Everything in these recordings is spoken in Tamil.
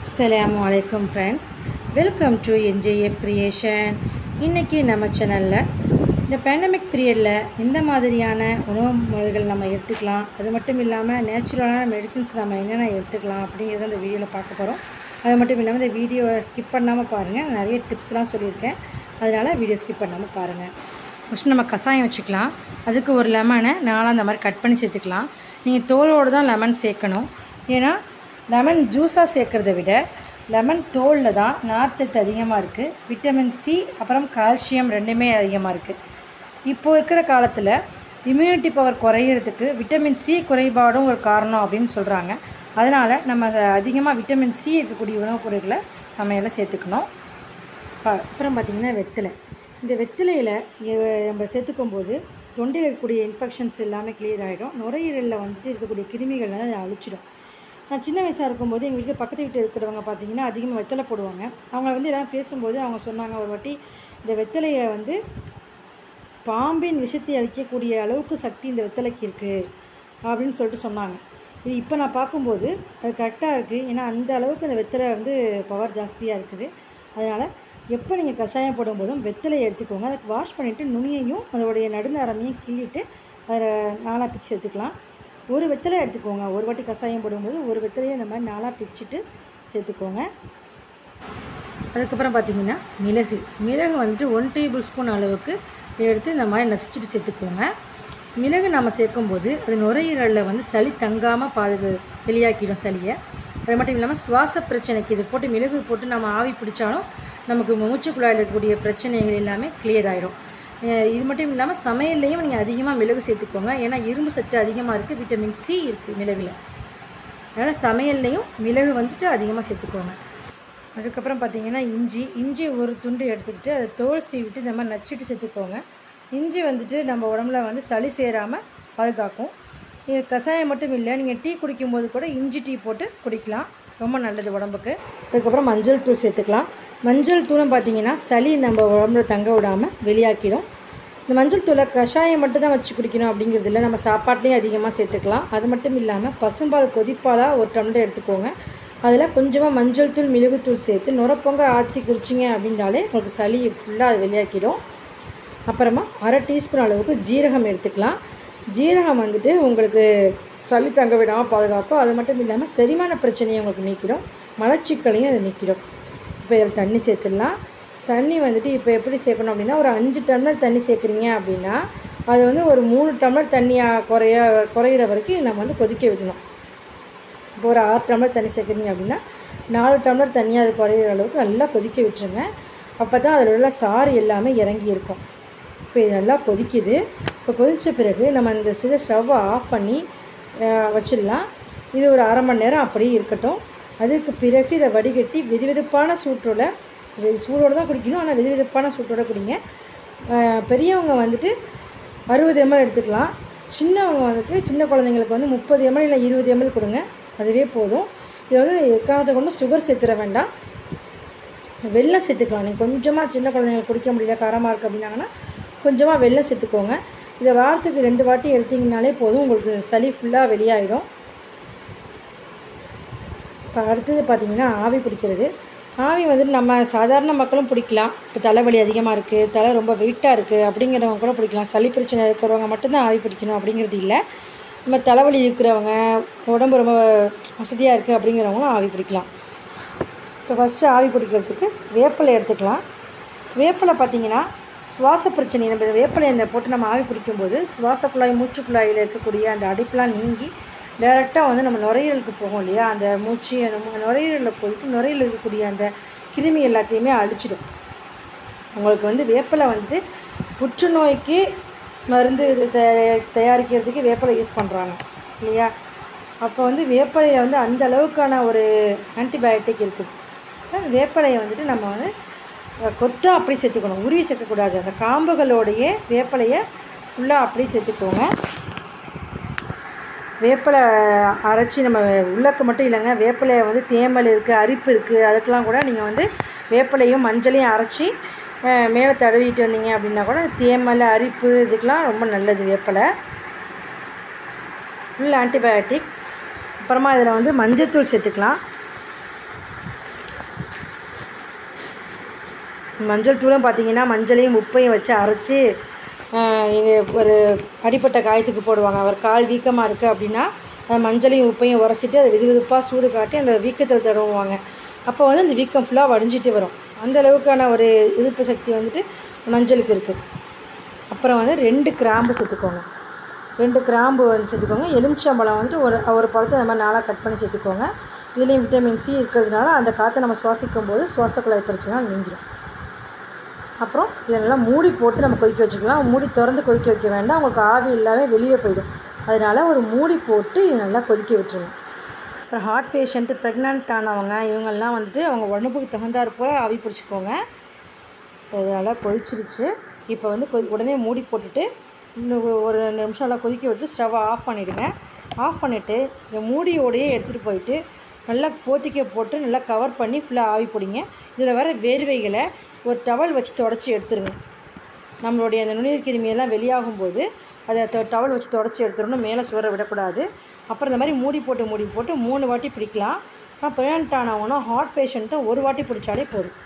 அஸ்ஸலாமு அலைக்கும் friends welcome to NJF creation இன்றைக்கி நம்ம சேனலில் இந்த பேண்டமிக் பீரியடில் எந்த மாதிரியான உணவு முறைகள் நம்ம எடுத்துக்கலாம் அது மட்டும் இல்லாமல் நேச்சுரலான மெடிசின்ஸ் நம்ம என்னென்ன எடுத்துக்கலாம் அப்படிங்கிறத இந்த வீடியோவில் பார்க்க போகிறோம் அது மட்டும் இல்லாமல் இந்த வீடியோவை ஸ்கிப் பண்ணாமல் பாருங்கள் நிறைய டிப்ஸ்லாம் சொல்லியிருக்கேன் அதனால் வீடியோ ஸ்கிப் பண்ணாமல் பாருங்கள் ஃபஸ்ட்டு நம்ம கஷாயம் வச்சுக்கலாம் அதுக்கு ஒரு லெமனை நாளாக அந்த மாதிரி கட் பண்ணி சேர்த்துக்கலாம் நீங்கள் தோலோடு தான் லெமன் சேர்க்கணும் ஏன்னா லெமன் ஜூஸாக சேர்க்குறத விட லெமன் தோலில் தான் நார்ச்சத்து அதிகமாக இருக்குது விட்டமின் சி அப்புறம் கால்சியம் ரெண்டுமே அதிகமாக இருக்குது இப்போது இருக்கிற காலத்தில் இம்யூனிட்டி பவர் குறையிறதுக்கு விட்டமின் சி குறைபாடும் ஒரு காரணம் அப்படின்னு சொல்கிறாங்க அதனால் நம்ம அதிகமாக விட்டமின் சி இருக்கக்கூடிய உணவுப் பொருட்களை சமையலில் சேர்த்துக்கணும் ப அப்புறம் பார்த்திங்கன்னா வெத்தலை இந்த வெத்தலையில் நம்ம சேர்த்துக்கும் போது தொண்டையில் இருக்கக்கூடிய இன்ஃபெக்ஷன்ஸ் எல்லாமே கிளியர் ஆகிடும் நுரையீரலில் வந்துட்டு இருக்கக்கூடிய கிருமிகள் வந்து அதை அழிச்சிடும் நான் சின்ன வயசாக இருக்கும்போது எங்கள் வீட்டில் பக்கத்து வீட்டில் இருக்கிறவங்க பார்த்தீங்கன்னா அதிகமாக வெத்தலை போடுவாங்க அவங்க வந்து எல்லாம் பேசும்போது அவங்க சொன்னாங்க ஒரு வாட்டி இந்த வெத்தலையை வந்து பாம்பின் விஷத்தை அழிக்கக்கூடிய அளவுக்கு சக்தி இந்த வெத்தலைக்கு இருக்குது அப்படின்னு சொல்லிட்டு சொன்னாங்க இது இப்போ நான் பார்க்கும்போது அது கரெக்டாக இருக்குது ஏன்னா அந்த அளவுக்கு அந்த வெத்தலை வந்து பவர் ஜாஸ்தியாக இருக்குது அதனால் எப்போ நீங்கள் கஷாயம் போடும்போதும் வெத்தலையை எடுத்துக்கோங்க அதை வாஷ் பண்ணிவிட்டு நுனியையும் அதோடைய நடுநரமையும் கிள்ளிட்டு அதில் நாலாக பிச்சு சேர்த்துக்கலாம் ஒரு வெத்தலை எடுத்துக்கோங்க ஒரு வாட்டி கஷாயம் போடும்போது ஒரு வெத்தலையை இந்த மாதிரி நாலாக பிச்சுட்டு சேர்த்துக்கோங்க அதுக்கப்புறம் பார்த்திங்கன்னா மிளகு மிளகு வந்துட்டு ஒன் டேபிள் ஸ்பூன் அளவுக்கு எடுத்து இந்த மாதிரி நசிச்சுட்டு சேர்த்துக்கோங்க மிளகு நம்ம சேர்க்கும்போது அது நுரையீரலில் வந்து சளி தங்காமல் பாதுகா வெளியாக்கிடும் சளியை அது மட்டும் இல்லாமல் சுவாச பிரச்சனைக்கு இது போட்டு மிளகு போட்டு நம்ம ஆவி பிடிச்சாலும் நமக்கு மூச்சுக்குழாயில் இருக்கக்கூடிய பிரச்சனைகள் எல்லாமே கிளியர் ஆகிடும் இது மட்டும் இல்லாமல் சமையல்லையும் நீங்கள் அதிகமாக மிளகு சேர்த்துக்கோங்க ஏன்னா இரும்பு சத்து அதிகமாக இருக்குது விட்டமின் சி இருக்குது மிளகுல அதனால் சமையல்லையும் மிளகு வந்துட்டு அதிகமாக சேர்த்துக்கோங்க அதுக்கப்புறம் பார்த்திங்கன்னா இஞ்சி இஞ்சி ஒரு துண்டு எடுத்துக்கிட்டு அதை தோல் சீவிட்டு இந்த மாதிரி நச்சுட்டு சேர்த்துக்கோங்க இஞ்சி வந்துட்டு நம்ம உடம்புல வந்து சளி சேராமல் பாதுகாக்கும் இது கஷாயம் மட்டும் இல்லை நீங்கள் டீ குடிக்கும்போது கூட இஞ்சி டீ போட்டு குடிக்கலாம் ரொம்ப நல்லது உடம்புக்கு அதுக்கப்புறம் மஞ்சள் தூள் சேர்த்துக்கலாம் மஞ்சள் தூளும் பார்த்திங்கன்னா சளி நம்ம உடம்புல தங்க விடாமல் வெளியாக்கிடும் இந்த மஞ்சள் தூளை கஷாயம் மட்டும் தான் வச்சு குடிக்கணும் அப்படிங்கிறது இல்லை நம்ம சாப்பாட்லேயும் அதிகமாக சேர்த்துக்கலாம் அது மட்டும் இல்லாமல் பசும்பால் கொதிப்பாலாக ஒரு டம்ளர் எடுத்துக்கோங்க அதில் கொஞ்சமாக மஞ்சள் தூள் மிளகுத்தூள் சேர்த்து நுரப்பொங்க ஆற்றி குடிச்சிங்க அப்படின்றாலே உங்களுக்கு சளி ஃபுல்லாக அது வெளியாக்கிடும் அப்புறமா அரை டீஸ்பூன் அளவுக்கு ஜீரகம் எடுத்துக்கலாம் ஜீரகம் வந்துட்டு உங்களுக்கு சளி தங்க விடாமல் பாதுகாக்கும் அது மட்டும் இல்லாமல் செரிமான பிரச்சனையை உங்களுக்கு நீக்கிடும் மலச்சிக்கலையும் அது நீக்கிடும் இப்போ இதில் தண்ணி சேர்த்துடலாம் தண்ணி வந்துட்டு இப்போ எப்படி சேர்க்கணும் அப்படின்னா ஒரு அஞ்சு டம்ளர் தண்ணி சேர்க்குறீங்க அப்படின்னா அது வந்து ஒரு மூணு டம்ளர் தண்ணியாக குறைய குறையிற வரைக்கும் நம்ம வந்து கொதிக்க விடணும் இப்போ ஒரு ஆறு டம்ளர் தண்ணி சேர்க்குறீங்க அப்படின்னா நாலு டம்ளர் தண்ணியாக அது குறையிற அளவுக்கு நல்லா கொதிக்க விட்டுருங்க அப்போ தான் அதில் உள்ள சாறு எல்லாமே இறங்கி இருக்கும் இப்போ இது நல்லா கொதிக்குது இப்போ கொதித்த பிறகு நம்ம இந்த சில ஸ்டவ்வை ஆஃப் பண்ணி வச்சிடலாம் இது ஒரு அரை மணி நேரம் அப்படியே இருக்கட்டும் அதுக்கு பிறகு இதை வடிகட்டி வெதுவெதுப்பான சூட்டோட சூடோடு தான் குடிக்கணும் ஆனால் வெதுவெதுப்பான சூட்டோட குடிங்க பெரியவங்க வந்துட்டு அறுபது எம்எல் எடுத்துக்கலாம் சின்னவங்க வந்துட்டு சின்ன குழந்தைங்களுக்கு வந்து முப்பது எம்எல் இல்லை இருபது எம்எல் கொடுங்க அதுவே போதும் இது வந்து எக்காரணத்தை கொண்டு சுகர் சேர்த்துட வேண்டாம் வெள்ளம் சேர்த்துக்கலாம் நீங்கள் கொஞ்சமாக சின்ன குழந்தைங்களுக்கு குடிக்க முடியல காரமாக இருக்குது அப்படின்னாங்கன்னா கொஞ்சமாக வெள்ளம் சேர்த்துக்கோங்க இதை வாரத்துக்கு ரெண்டு வாட்டி எடுத்திங்கனாலே போதும் உங்களுக்கு சளி ஃபுல்லாக வெளியாகிடும் இப்போ அடுத்தது பார்த்திங்கன்னா ஆவி பிடிக்கிறது ஆவி வந்துட்டு நம்ம சாதாரண மக்களும் பிடிக்கலாம் இப்போ தலைவலி அதிகமாக இருக்குது தலை ரொம்ப வெயிட்டாக இருக்குது அப்படிங்கிறவங்க கூட பிடிக்கலாம் சளி பிரச்சனை இருக்கிறவங்க மட்டும்தான் ஆவி பிடிக்கணும் அப்படிங்கிறது இல்லை நம்ம தலைவலி இருக்கிறவங்க உடம்பு ரொம்ப வசதியாக இருக்குது அப்படிங்கிறவங்களும் ஆவி பிடிக்கலாம் இப்போ ஃபஸ்ட்டு ஆவி பிடிக்கிறதுக்கு வேப்பிலை எடுத்துக்கலாம் வேப்பிலை பார்த்திங்கன்னா சுவாச பிரச்சனை நம்ம வேப்பிலை இந்த போட்டு நம்ம ஆவி பிடிக்கும்போது சுவாச குழாய் மூச்சு குழாயில் இருக்கக்கூடிய அந்த அடைப்பெலாம் நீங்கி டேரெக்டாக வந்து நம்ம நுரையீரலுக்கு போகும் இல்லையா அந்த மூச்சு அந்த நுரையீரலில் போயிட்டு நுரையீரல் இருக்கக்கூடிய அந்த கிருமி எல்லாத்தையுமே அழிச்சிடும் உங்களுக்கு வந்து வேப்பிலை வந்துட்டு புற்றுநோய்க்கு மருந்து தயாரிக்கிறதுக்கு வேப்பிலை யூஸ் பண்ணுறாங்க இல்லையா அப்போ வந்து வேப்பிலையில் வந்து அந்த அளவுக்கான ஒரு ஆன்டிபயோட்டிக் இருக்குது வேப்பிலையை வந்துட்டு நம்ம வந்து கொத்தாக அப்படி சேர்த்துக்கணும் உருவி சேர்க்கக்கூடாது அந்த காம்புகளோடையே வேப்பிலையை ஃபுல்லாக அப்படியே சேர்த்துக்கோங்க வேப்பிலை அரைச்சி நம்ம உள்ளக்கு மட்டும் இல்லைங்க வேப்பிலையை வந்து தேமல் இருக்குது அரிப்பு இருக்குது அதுக்கெலாம் கூட நீங்கள் வந்து வேப்பிலையும் மஞ்சளையும் அரைச்சி மேலே தடவிட்டு வந்தீங்க அப்படின்னா கூட தேமல் அரிப்பு இதுக்கெலாம் ரொம்ப நல்லது வேப்பிலை ஃபுல் ஆன்டிபயோட்டிக் அப்புறமா இதில் வந்து மஞ்சத்தூள் சேர்த்துக்கலாம் மஞ்சள் தூளும் பார்த்தீங்கன்னா மஞ்சளையும் உப்பையும் வச்சு அரைச்சி இங்கே ஒரு அடிப்பட்ட காயத்துக்கு போடுவாங்க அவர் கால் வீக்கமாக இருக்குது அப்படின்னா அந்த மஞ்சளையும் உப்பையும் உரசிட்டு அதை வெது வெதுப்பாக சூடு காட்டி அந்த வீக்கத்தில் தடவுவாங்க அப்போ வந்து அந்த வீக்கம் ஃபுல்லாக வடிஞ்சிட்டு வரும் அந்த அளவுக்கான ஒரு எதிர்ப்பு சக்தி வந்துட்டு மஞ்சளுக்கு இருக்குது அப்புறம் வந்து ரெண்டு கிராம்பு சேர்த்துக்கோங்க ரெண்டு கிராம்பு வந்து சேர்த்துக்கோங்க எலுமிச்சம்பழம் வந்துட்டு ஒரு ஒரு பழத்தை அந்த மாதிரி நாளாக கட் பண்ணி சேர்த்துக்கோங்க இதுலேயும் விட்டமின் சி இருக்கிறதுனால அந்த காற்றை நம்ம சுவாசிக்கும் போது சுவாச குழாய் பிரச்சனை நீங்கிடும் அப்புறம் இதை நல்லா மூடி போட்டு நம்ம கொதிக்க வச்சுக்கலாம் மூடி திறந்து கொதிக்க வைக்க வேண்டாம் உங்களுக்கு ஆவி இல்லாமல் வெளியே போயிடும் அதனால் ஒரு மூடி போட்டு இதை நல்லா கொதிக்க விட்டுருங்க அப்புறம் ஹார்ட் பேஷண்ட்டு ப்ரெக்னென்ட் ஆனவங்க இவங்கெல்லாம் வந்துட்டு அவங்க உடம்புக்கு தகுந்தாற் போல் ஆவி பிடிச்சிக்கோங்க அதனால் கொதிச்சிருச்சு இப்போ வந்து கொதி உடனே மூடி போட்டுட்டு இன்னும் ஒரு- ஒரு ரெண்டு நிமிஷம் நல்லா கொதிக்க விட்டு ஸ்டவ்வை ஆஃப் பண்ணிவிடுங்க ஆஃப் பண்ணிவிட்டு இந்த மூடியோடையே எடுத்துகிட்டு போயிட்டு நல்லா போத்திக்க போட்டு நல்லா கவர் பண்ணி ஃபுல்லாக ஆவி பிடிங்க இதில் வர வேர்வைகளை ஒரு டவல் வச்சு தொடச்சி எடுத்துருங்க நம்மளுடைய அந்த நுண்ணுயிர் கிருமியெல்லாம் வெளியாகும்போது அதை ட- டவல் வச்சு தொடச்சி எடுத்துடணும் மேலே சுவர விடக்கூடாது அப்புறம் இந்த மாதிரி மூடி போட்டு மூடி போட்டு மூணு வாட்டி பிடிக்கலாம் ஆனால் ப்ரெக்னென்ட் ஆனவங்கன்னா ஹார்ட் பேஷண்ட்டும் ஒரு வாட்டி பிடிச்சாலே போதும்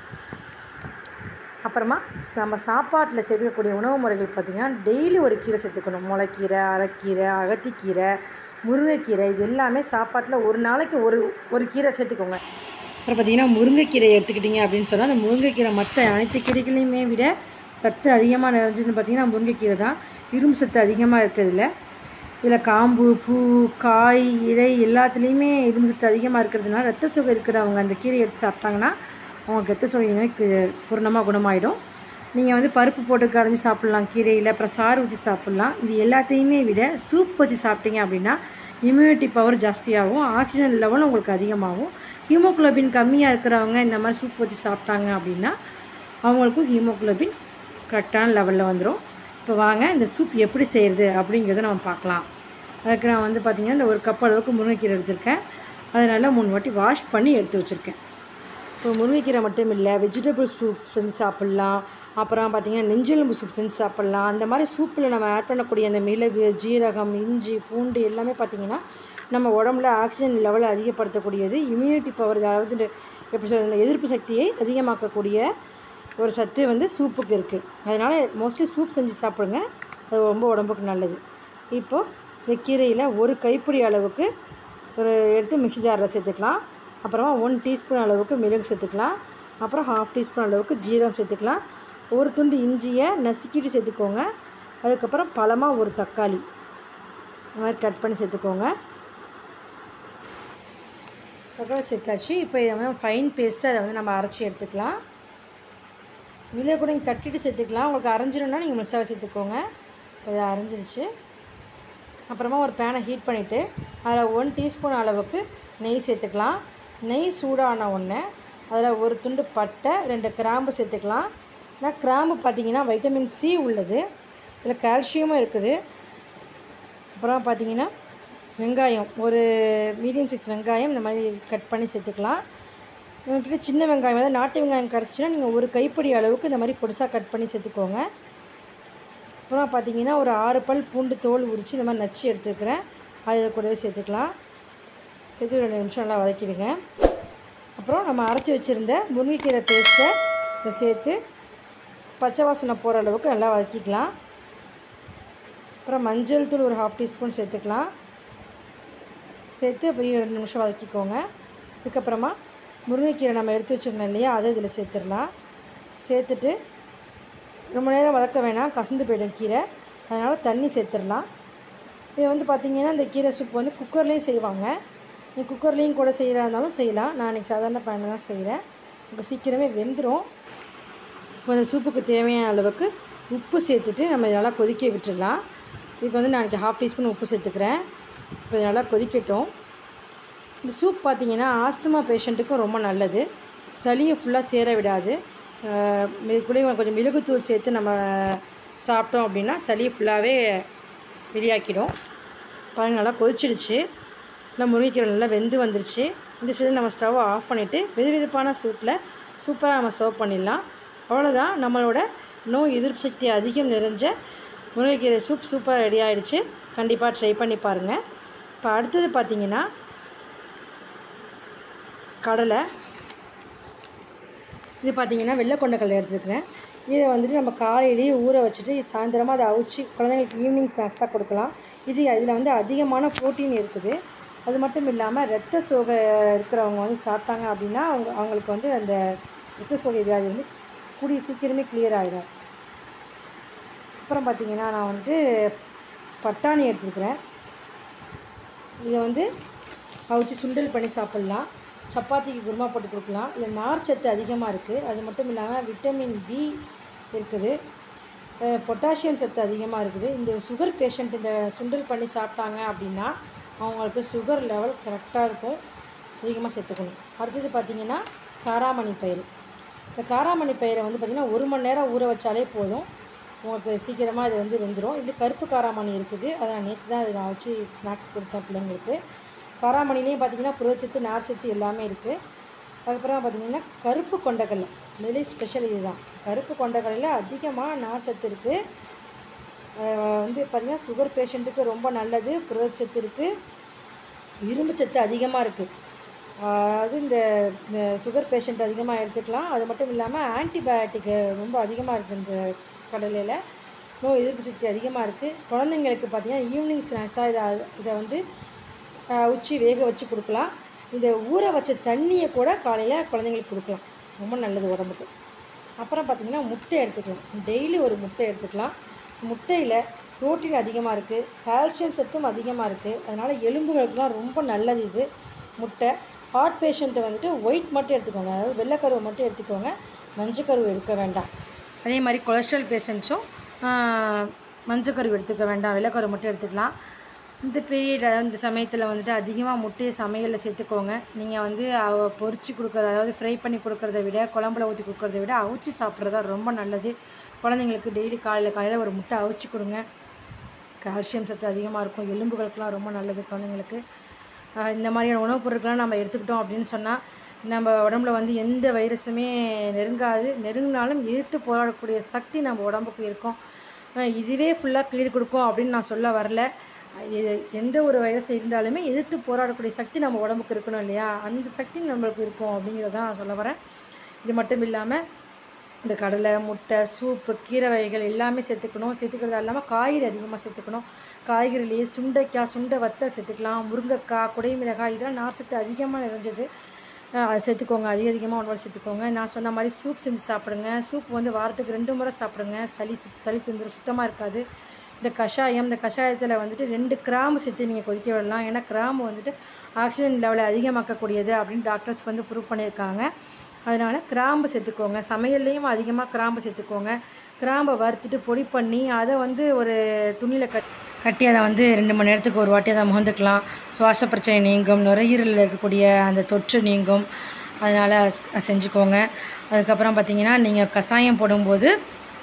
அப்புறமா நம்ம சாப்பாட்டில் சேர்க்கக்கூடிய உணவு முறைகள் பார்த்திங்கன்னா டெய்லி ஒரு கீரை சேர்த்துக்கணும் முளைக்கீரை அரைக்கீரை அகத்திக்கீரை முருங்கைக்கீரை இது எல்லாமே சாப்பாட்டில் ஒரு நாளைக்கு ஒரு ஒரு கீரை சேர்த்துக்கோங்க அப்புறம் பார்த்திங்கன்னா முருங்கைக்கீரை எடுத்துக்கிட்டிங்க அப்படின்னு சொன்னால் அந்த முருங்கைக்கீரை மற்ற அனைத்து கீரைகளையுமே விட சத்து அதிகமாக நிறைஞ்சதுன்னு பார்த்திங்கன்னா முருங்கைக்கீரை தான் இரும்பு சத்து அதிகமாக இருக்கிறதுல இதில் காம்பு பூ காய் இலை எல்லாத்துலேயுமே இரும்பு சத்து அதிகமாக இருக்கிறதுனால ரத்த சுகர் இருக்கிறவங்க அந்த கீரை எடுத்து சாப்பிட்டாங்கன்னா அவங்க ரத்த சுகர் நோய் கு- பூரணமாக குணமாயிடும் நீங்கள் வந்து பருப்பு போட்டு கடைஞ்சி சாப்பிட்லாம் கீரையில் அப்புறம் சாறு ஊற்றி சாப்பிட்லாம் இது எல்லாத்தையுமே விட சூப் வச்சு சாப்பிட்டீங்க அப்படின்னா இம்யூனிட்டி பவர் ஜாஸ்தியாகும் ஆக்சிஜன் லெவலும் உங்களுக்கு அதிகமாகும் ஹீமோகுளோபின் கம்மியாக இருக்கிறவங்க இந்த மாதிரி சூப் வச்சு சாப்பிட்டாங்க அப்படின்னா அவங்களுக்கும் ஹீமோகுளோபின் கரெக்டான லெவலில் வந்துடும் இப்போ வாங்க இந்த சூப் எப்படி செய்கிறது அப்படிங்கிறத நம்ம பார்க்கலாம் அதுக்கு நான் வந்து பார்த்திங்கன்னா இந்த ஒரு கப் அளவுக்கு முருங்கைக்கீரை எடுத்திருக்கேன் அதை நல்லா மூணு வாட்டி வாஷ் பண்ணி எடுத்து வச்சுருக்கேன் இப்போ முருங்கைக்கீரை மட்டும் இல்லை வெஜிடபிள் சூப் செஞ்சு சாப்பிட்லாம் அப்புறம் பார்த்திங்கன்னா நெஞ்செலும்பு சூப் செஞ்சு சாப்பிட்லாம் அந்த மாதிரி சூப்பில் நம்ம ஆட் பண்ணக்கூடிய அந்த மிளகு ஜீரகம் இஞ்சி பூண்டு எல்லாமே பார்த்திங்கன்னா நம்ம உடம்புல ஆக்சிஜன் லெவலை அதிகப்படுத்தக்கூடியது இம்யூனிட்டி பவர் அதாவது இந்த எப்படி சொல்றது எதிர்ப்பு சக்தியை அதிகமாக்கக்கூடிய ஒரு சத்து வந்து சூப்புக்கு இருக்குது அதனால் மோஸ்ட்லி சூப் செஞ்சு சாப்பிடுங்க அது ரொம்ப உடம்புக்கு நல்லது இப்போது இந்த கீரையில் ஒரு கைப்பிடி அளவுக்கு ஒரு எடுத்து மிக்ஸி ஜாரில் சேர்த்துக்கலாம் அப்புறமா ஒன் டீஸ்பூன் அளவுக்கு மிளகு சேர்த்துக்கலாம் அப்புறம் ஹாஃப் டீஸ்பூன் அளவுக்கு ஜீரகம் சேர்த்துக்கலாம் ஒரு துண்டு இஞ்சியை நசுக்கிட்டு சேர்த்துக்கோங்க அதுக்கப்புறம் பழமாக ஒரு தக்காளி இந்த மாதிரி கட் பண்ணி சேர்த்துக்கோங்க தக்காளி சேர்த்தாச்சு இப்போ இதை வந்து ஃபைன் பேஸ்ட்டு அதை வந்து நம்ம அரைச்சி எடுத்துக்கலாம் மிளகு கூட நீங்கள் தட்டிட்டு சேர்த்துக்கலாம் உங்களுக்கு அரைஞ்சிரும்னா நீங்கள் மிக்ஸாவை சேர்த்துக்கோங்க இப்போ இதை அரைஞ்சிருச்சு அப்புறமா ஒரு பேனை ஹீட் பண்ணிவிட்டு அதில் ஒன் டீஸ்பூன் அளவுக்கு நெய் சேர்த்துக்கலாம் நெய் சூடான உடனே அதில் ஒரு துண்டு பட்டை ரெண்டு கிராம்பு சேர்த்துக்கலாம் ஏன்னா கிராம்பு பார்த்தீங்கன்னா வைட்டமின் சி உள்ளது இதில் கால்சியமும் இருக்குது அப்புறம் பார்த்தீங்கன்னா வெங்காயம் ஒரு மீடியம் சைஸ் வெங்காயம் இந்த மாதிரி கட் பண்ணி சேர்த்துக்கலாம் உங்ககிட்ட சின்ன வெங்காயம் அதாவது நாட்டு வெங்காயம் கிடச்சின்னா நீங்கள் ஒரு கைப்பிடி அளவுக்கு இந்த மாதிரி பொடிசாக கட் பண்ணி சேர்த்துக்கோங்க அப்புறம் பார்த்தீங்கன்னா ஒரு ஆறு பல் பூண்டு தோல் உரித்து இந்த மாதிரி நச்சு எடுத்துக்கிறேன் அது கூடவே சேர்த்துக்கலாம் சேர்த்து ரெண்டு நிமிஷம் நல்லா வதக்கிடுங்க அப்புறம் நம்ம அரைச்சி வச்சுருந்த முருங்கைக்கீரை பேஸ்ட்டை இதை சேர்த்து பச்சை வாசனை போகிற அளவுக்கு நல்லா வதக்கிக்கலாம் அப்புறம் மஞ்சள் தூள் ஒரு ஹாஃப் டீஸ்பூன் சேர்த்துக்கலாம் சேர்த்து அப்படியே ரெண்டு நிமிஷம் வதக்கிக்கோங்க அதுக்கப்புறமா முருங்கைக்கீரை நம்ம எடுத்து வச்சுருந்தோம் இல்லையா அதை இதில் சேர்த்துடலாம் சேர்த்துட்டு ரொம்ப நேரம் வதக்க வேணாம் கசந்து போயிடும் கீரை அதனால் தண்ணி சேர்த்துடலாம் இது வந்து பார்த்திங்கன்னா இந்த கீரை சூப் வந்து குக்கர்லேயும் செய்வாங்க நீ குக்கர்லேயும் கூட செய்கிறா இருந்தாலும் செய்யலாம் நான் இன்றைக்கி சாதாரண பேனில் தான் செய்கிறேன் உங்களுக்கு சீக்கிரமே வெந்துடும் இப்போ இந்த சூப்புக்கு தேவையான அளவுக்கு உப்பு சேர்த்துட்டு நம்ம இதை நல்லா கொதிக்க விட்டுடலாம் இதுக்கு வந்து நான் இன்றைக்கி ஹாஃப் டீஸ்பூன் உப்பு சேர்த்துக்கிறேன் இப்போ இது நல்லா கொதிக்கட்டும் இந்த சூப் பார்த்தீங்கன்னா ஆஸ்துமா பேஷண்ட்டுக்கும் ரொம்ப நல்லது சளியை ஃபுல்லாக சேர விடாது அஹ் இது கூட கொஞ்சம் மிளகுத்தூள் சேர்த்து நம்ம சாப்பிட்டோம் அப்படின்னா சளியை ஃபுல்லாகவே வெளியாக்கிடும் பாருங்க நல்லா கொதிச்சிடுச்சு நல்லா முருங்கைக்கீரை நல்லா வெந்து வந்துருச்சு இந்த சைடு நம்ம ஸ்டவ்வை ஆஃப் பண்ணிவிட்டு வெது வெதுப்பான சூட்டில் சூப்பராக நம்ம சர்வ் பண்ணிடலாம் அவ்வளோதான் நம்மளோட நோய் எதிர்ப்பு சக்தி அதிகம் நிறைஞ்ச முருங்கைக்கீரை சூப் சூப்பராக ரெடி ஆயிடுச்சு கண்டிப்பாக ட்ரை பண்ணி பாருங்கள் இப்போ அடுத்தது பார்த்தீங்கன்னா கடலை இது பார்த்தீங்கன்னா வெள்ளை கொண்டக்கடலை எடுத்துருக்கிறேன் இதை வந்துட்டு நம்ம காலையிலேயே ஊற வச்சுட்டு சாயந்தரமாக அதை அவிச்சு குழந்தைங்களுக்கு ஈவினிங் ஸ்நாக்ஸாக கொடுக்கலாம் இது இதில் வந்து அதிகமான ப்ரோட்டீன் இருக்குது அது மட்டும் இல்லாமல் ரத்த சோகை இருக்கிறவங்க வந்து சாப்பிட்டாங்க அப்படின்னா அவங்க அவங்களுக்கு வந்து அந்த ரத்த சோகை வியாதி வந்து கூடிய சீக்கிரமே கிளியர் ஆகிடும் அப்புறம் பார்த்தீங்கன்னா நான் வந்துட்டு பட்டாணி எடுத்துருக்கிறேன் இதை வந்து அவிச்சு சுண்டல் பண்ணி சாப்பிட்லாம் சப்பாத்திக்கு குருமா போட்டு கொடுக்கலாம் இதில் நார்ச்சத்து அதிகமாக இருக்குது அது மட்டும் இல்லாமல் விட்டமின் பி இருக்குது அஹ் பொட்டாசியம் சத்து அதிகமாக இருக்குது இந்த சுகர் பேஷண்ட் இந்த சுண்டல் பண்ணி சாப்பிட்டாங்க அப்படின்னா அவங்களுக்கு சுகர் லெவல் கரெக்டாக இருக்கும் அதிகமாக சேர்த்துக்கணும் அடுத்தது பார்த்திங்கன்னா காராமணி பயிர் இந்த காராமணி பயிரை வந்து பார்த்திங்கன்னா ஒரு மணி நேரம் ஊற வச்சாலே போதும் உங்களுக்கு சீக்கிரமாக இது வந்து வெந்துடும் இது கருப்பு காராமணி இருக்குது அதை நான் நேற்று தான் அதை நான் வச்சு ஸ்நாக்ஸ் கொடுத்தேன் பிள்ளைங்களுக்கு காராமணிலையும் பார்த்திங்கன்னா புரதச்சத்து நார்ச்சத்து எல்லாமே இருக்குது அதுக்கப்புறம் பார்த்திங்கன்னா கருப்பு கொண்டக்கடலை இதுலேயே ஸ்பெஷல் இதுதான் கருப்பு கொண்டக்கடலையில் அதிகமாக நார்ச்சத்து இருக்குது அஹ் வந்து பார்த்திங்கன்னா சுகர் பேஷண்ட்டுக்கு ரொம்ப நல்லது புரதச்சத்து இருக்குது இரும்பு சத்து அதிகமாக இருக்குது அது இந்த இந்த சுகர் பேஷண்ட் அதிகமாக எடுத்துக்கலாம் அது மட்டும் இல்லாமல் ஆன்டிபயோட்டிக் ரொம்ப அதிகமாக இருக்குது இந்த கடலையில் நோய் எதிர்ப்பு சக்தி அதிகமாக இருக்குது குழந்தைங்களுக்கு பார்த்திங்கன்னா ஈவினிங் ஸ்நாக்ஸாக இதை இதை வந்து ஆஹ், உச்சி வேக வச்சு கொடுக்கலாம் இந்த ஊற வச்ச தண்ணியை கூட காலையில் குழந்தைங்களுக்கு கொடுக்கலாம் ரொம்ப நல்லது உடம்புக்கு அப்புறம் பார்த்திங்கன்னா முட்டை எடுத்துக்கலாம் டெய்லி ஒரு முட்டை எடுத்துக்கலாம் முட்டையில் புரோட்டீன் அதிகமாக இருக்குது கால்சியம் சத்தும் அதிகமாக இருக்குது அதனால் எலும்புகளுக்குலாம் ரொம்ப நல்லது இது முட்டை ஹார்ட் பேஷண்ட்டை வந்துட்டு ஒயிட் மட்டும் எடுத்துக்கோங்க அதாவது வெள்ளைக்கருவை மட்டும் எடுத்துக்கோங்க மஞ்சக்கருவை எடுக்க வேண்டாம் அதே மாதிரி கொலஸ்ட்ரால் பேஷண்ட்ஸும் மஞ்சக்கருவு எடுத்துக்க வேண்டாம் வெள்ளைக்கருவை மட்டும் எடுத்துக்கலாம் இந்த பீரியட் இந்த சமயத்தில் வந்துட்டு அதிகமாக முட்டையை சமையலில் சேர்த்துக்கோங்க நீங்கள் வந்து அவ பொரிச்சு கொடுக்குறது அதாவது ஃப்ரை பண்ணி கொடுக்குறத விட குழம்புல ஊற்றி கொடுக்குறத விட அவிச்சு சாப்பிட்றது ரொம்ப நல்லது குழந்தைங்களுக்கு டெய்லி காலையில் காலையில் ஒரு முட்டை அவிச்சு கொடுங்க கால்சியம் சத்து அதிகமாக இருக்கும் எலும்புகளுக்கெலாம் ரொம்ப நல்லது குழந்தைங்களுக்கு ஆஹ் இந்த மாதிரியான உணவுப் பொருட்கள்லாம் நம்ம எடுத்துக்கிட்டோம் அப்படின்னு சொன்னால் நம்ம உடம்புல வந்து எந்த வைரஸுமே நெருங்காது நெருங்கினாலும் எதிர்த்து போராடக்கூடிய சக்தி நம்ம உடம்புக்கு இருக்கும் ஆஹ் இதுவே ஃபுல்லாக கிளியர் கொடுக்கும் அப்படின்னு நான் சொல்ல வரல எ- எந்த ஒரு வைரஸ் இருந்தாலுமே எதிர்த்து போராடக்கூடிய சக்தி நம்ம உடம்புக்கு இருக்கணும் இல்லையா அந்த சக்தி நம்மளுக்கு இருக்கும் அப்படிங்கிறத நான் சொல்ல வரேன் இது மட்டும் இல்லாமல் இந்த கடலை முட்டை சூப்பு கீரை வகைகள் எல்லாமே சேர்த்துக்கணும் சேர்த்துக்கிறது இல்லாமல் காய்கறி அதிகமாக சேர்த்துக்கணும் காய்கறிலேயே சுண்டைக்காய் சுண்டை வத்தல் சேர்த்துக்கலாம் முருங்கைக்காய் குடை மிளகாய் இதெல்லாம் நார் சத்து அதிகமாக நிறைஞ்சது அஹ் அதை சேர்த்துக்கோங்க அதிக அதிகமாக உணவு சேர்த்துக்கோங்க நான் சொன்ன மாதிரி சூப் செஞ்சு சாப்பிடுங்க சூப் வந்து வாரத்துக்கு ரெண்டு முறை சாப்பிடுங்க சளி சு- சளி தொந்தரவு சுத்தமாக இருக்காது இந்த கஷாயம் இந்த கஷாயத்தில் வந்துட்டு ரெண்டு கிராம்பு சேர்த்து நீங்கள் கொதிக்க விடலாம் ஏன்னா கிராம்பு வந்துட்டு ஆக்சிஜன் லெவலை அதிகமாக்கக்கூடியது அப்படின்னு டாக்டர்ஸ் வந்து ப்ரூவ் பண்ணியிருக்காங்க அதனால் கிராம்பு சேர்த்துக்கோங்க சமையல்லையும் அதிகமாக கிராம்பு சேர்த்துக்கோங்க கிராம்பை வறுத்துட்டு பொடி பண்ணி அதை வந்து ஒரு துணியில் கட் கட்டி அதை வந்து ரெண்டு மணி நேரத்துக்கு ஒரு வாட்டி அதை முகந்துக்கலாம் சுவாச பிரச்சனை நீங்கும் நுரையீரலில் இருக்கக்கூடிய அந்த தொற்று நீங்கும் அதனால் செஞ்சுக்கோங்க அதுக்கப்புறம் பார்த்தீங்கன்னா நீங்கள் கஷாயம் போடும்போது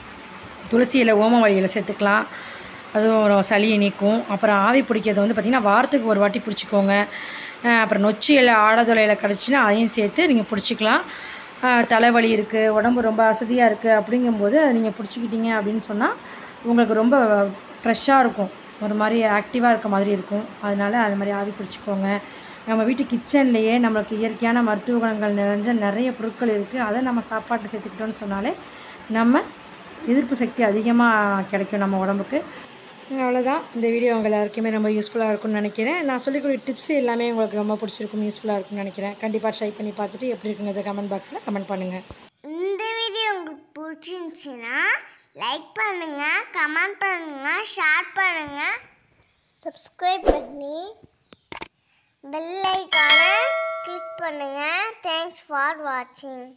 துளசி இலை ஓம வழியில் சேர்த்துக்கலாம் அதுவும் ஒரு சளியை நீக்கும் அப்புறம் ஆவி பிடிக்கிறது வந்து பார்த்திங்கன்னா வாரத்துக்கு ஒரு வாட்டி பிடிச்சிக்கோங்க அஹ் அப்புறம் நொச்சி இலை ஆடதொலையில் கிடச்சின்னா அதையும் சேர்த்து நீங்கள் பிடிச்சிக்கலாம் அஹ் தலைவலி இருக்குது உடம்பு ரொம்ப அசதியாக இருக்குது அப்படிங்கும்போது அதை நீங்கள் பிடிச்சிக்கிட்டீங்க அப்படின்னு சொன்னால் உங்களுக்கு ரொம்ப ஃப்ரெஷ்ஷாக இருக்கும் ஒரு மாதிரி ஆக்டிவாக இருக்க மாதிரி இருக்கும் அதனால் அது மாதிரி ஆவி பிடிச்சிக்கோங்க நம்ம வீட்டு கிச்சன்லேயே நம்மளுக்கு இயற்கையான மருத்துவ குணங்கள் நிறைஞ்ச நிறைய பொருட்கள் இருக்குது அதை நம்ம சாப்பாட்டில் சேர்த்துக்கிட்டோம்னு சொன்னாலே நம்ம எதிர்ப்பு சக்தி அதிகமாக கிடைக்கும் நம்ம உடம்புக்கு அவ்வளோதான் இந்த வீடியோ உங்கள் எல்லாருக்குமே ரொம்ப யூஸ்ஃபுல்லாக இருக்கும்னு நினைக்கிறேன் நான் சொல்லிக்கூடிய டிப்ஸ் எல்லாமே உங்களுக்கு ரொம்ப பிடிச்சிருக்கும் யூஸ்ஃபுல்லாக இருக்கும்னு நினைக்கிறேன் கண்டிப்பாக ட்ரை பண்ணி பார்த்துட்டு எப்படி இருக்குங்கிறத கமெண்ட் பாக்ஸில் கமெண்ட் பண்ணுங்கள் இந்த வீடியோ உங்களுக்கு பிடிச்சிருந்துச்சுன்னா லைக் பண்ணுங்க கமெண்ட் பண்ணுங்க ஷேர் பண்ணுங்க சப்ஸ்கிரைப் பண்ணி பெல் ஐக்கானை கிளிக் பண்ணுங்க தேங்க்ஸ் ஃபார் வாட்சிங்